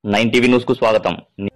nine TV news కు స్వాగతం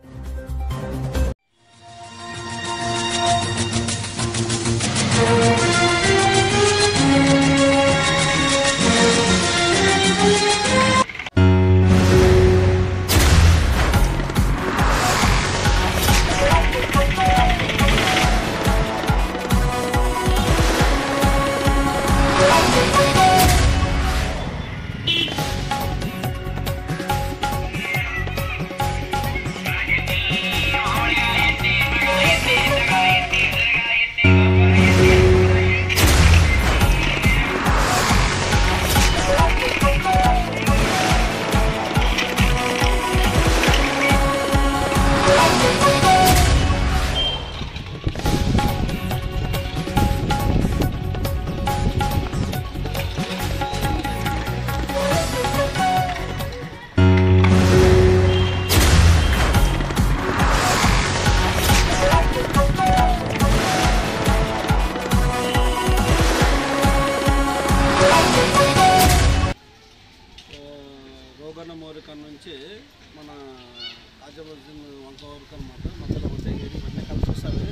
రోగన్న మోరికన్ నుంచి మన రాజవర్ధన్ వంక వరకు అనమాట మధ్యలో ఉదయగిరి ఇవన్నీ కలిసి వస్తుంది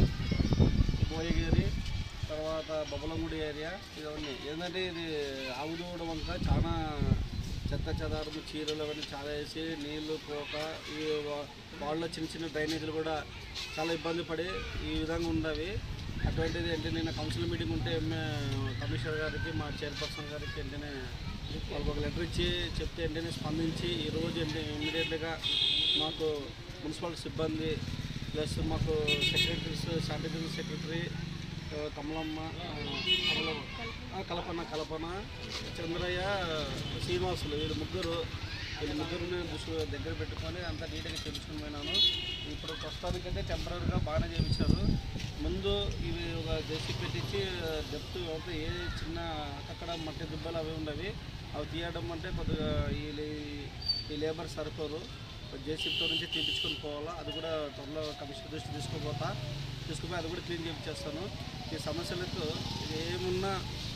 బోయగిరి తర్వాత బొబ్బలంగుడి ఏరియా ఇవన్నీ ఏంటంటే ఇది ఆవుదోడ వంక చాలా చెత్త చెదారము చీరలు అవన్నీ చాలా వేసి నీళ్లు పోక ఈ వా- వాళ్ళ చిన్న చిన్న డ్రైనేజీలు కూడా చాలా ఇబ్బంది పడి ఈ విధంగా ఉండవి అటువంటిది అంటే నేను కౌన్సిల్ మీటింగ్ ఉంటే మే- కమిషనర్ గారికి మా చైర్పర్సన్ గారికి వెంటనే వాళ్ళకి ఒక లెటర్ ఇచ్చి చెప్తే వెంటనే స్పందించి ఈరోజు ఏంటి ఇమీడియట్గా మాకు మున్సిపల్ సిబ్బంది ప్లస్ మాకు సెక్రటరీస్ శానిటరీ సెక్రటరీ ఆ, కమలమ్మ ఆ, కమలమ్మ, ఆ, కల్పన కల్పన చంద్రయ్య శ్రీనివాసులు వీళ్ళు ముగ్గురు వీళ్ళు ముగ్గురిని దృష్టి దగ్గర పెట్టుకొని అంతా నీట్గా చేయించుకుని పోయినాను ఇప్పుడు ప్రస్తుతానికైతే టెంపరీగా బాగానే చేయించారు ముందు ఇవి ఒక జేసీ పెట్టించి డెప్త్ అవుతే ఏ చిన్న అక్కడ మట్టి దుబ్బలు అవి ఉండవి అవి తీయడం అంటే కొద్దిగా ఈ లే- ఈ లేబర్ సరిపోరు జేసీతో నుంచి తీపించుకొని పోవాలా అది కూడా త్వరలో కమిషనర్ దృష్టి తీసుకుపోతా తీసుకుపోయి అది కూడా క్లీన్ చేయించేస్తాను ఈ సమస్యలతో ఏమున్నా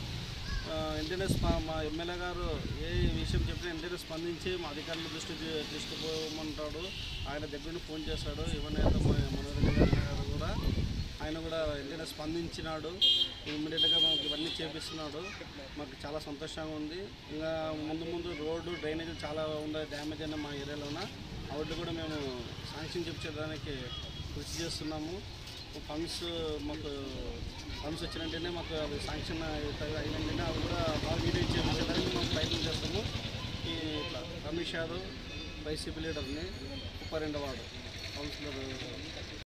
ఆ, వెంటనే స్ప- మా ఎమ్మెల్యే గారు ఏ విషయం చెప్పినా వెంటనే స్పందించి మా అధికారుల దృష్టి తీ- తీసుకుపోమంటాడు ఆయన దగ్గర నుండి ఫోన్ చేశాడు ఇవన్నీ మనోరంజన్ గారు కూడా ఆయన కూడా వెంటనే స్పందించినాడు ఇమ్మీడియట్గా మాకు ఇవన్నీ చేపిస్తున్నాడు మాకు చాలా సంతోషంగా ఉంది ఇంకా ముందు ముందు రోడ్డు డ్రైనేజ్ చాలా ఉండే డ్యామేజ్ అయిన మా ఏరియాలోన వాటిని కూడా మేము శాంక్షన్ చేయించడానికి కృషి చేస్తున్నాము ఫండ్స్ మాకు ఫండ్స్ వచ్చినట్టేనే మాకు అవి శాంక్షన్ అవుతాయి అయినంటేనే అవి కూడా బాగా నీట్ చేయించడానికి మేము ప్రయత్నం చేస్తాము ఈ ఇట్లా రమేష్ యాదవ్ వైసీపీ లీడర్ని ఉప్పరెండవాడు కౌన్సిలర్